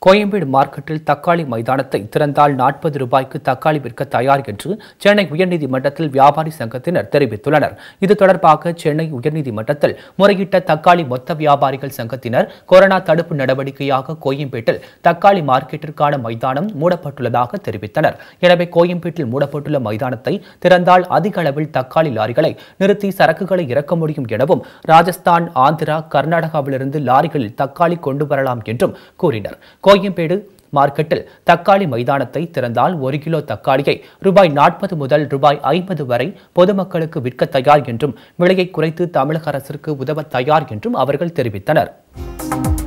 கோயம்பேடு மார்க்கெட்டில் தக்காளி மைதானத்தை திறந்தால் நாற்பது ரூபாய்க்கு தக்காளி விற்க தயார் என்று சென்னை உயர்நீதிமன்றத்தில் வியாபாரி சங்கத்தினர் தெரிவித்துள்ளனர் இது தொடர்பாக சென்னை உயர்நீதிமன்றத்தில் முறையிட்ட தக்காளி மொத்த வியாபாரிகள் சங்கத்தினர் கொரோனா தடுப்பு நடவடிக்கையாக கோயம்பேட்டில் தக்காளி மார்க்கெட்டிற்கான மைதானம் மூடப்பட்டுள்ளதாக தெரிவித்தனர் எனவே கோயம்பேட்டில் மூடப்பட்டுள்ள மைதானத்தை திறந்தால் அதிக அளவில் தக்காளி லாரிகளை நிறுத்தி சரக்குகளை இறக்க முடியும் எனவும் ராஜஸ்தான் ஆந்திரா கர்நாடகாவிலிருந்து லாரிகளில் தக்காளி கொண்டு வரலாம் என்றும் கூறினர் கோயம்பேடு மார்க்கெட்டில் தக்காளி மைதானத்தை திறந்தால் ஒரு கிலோ தக்காளியை ரூபாய் நாற்பது முதல் ரூபாய் ஐம்பது வரை பொதுமக்களுக்கு விற்க தயார் என்றும் விலையை குறைத்து தமிழக அரசிற்கு உதவ தயார் என்றும் அவர்கள் தெரிவித்தனர்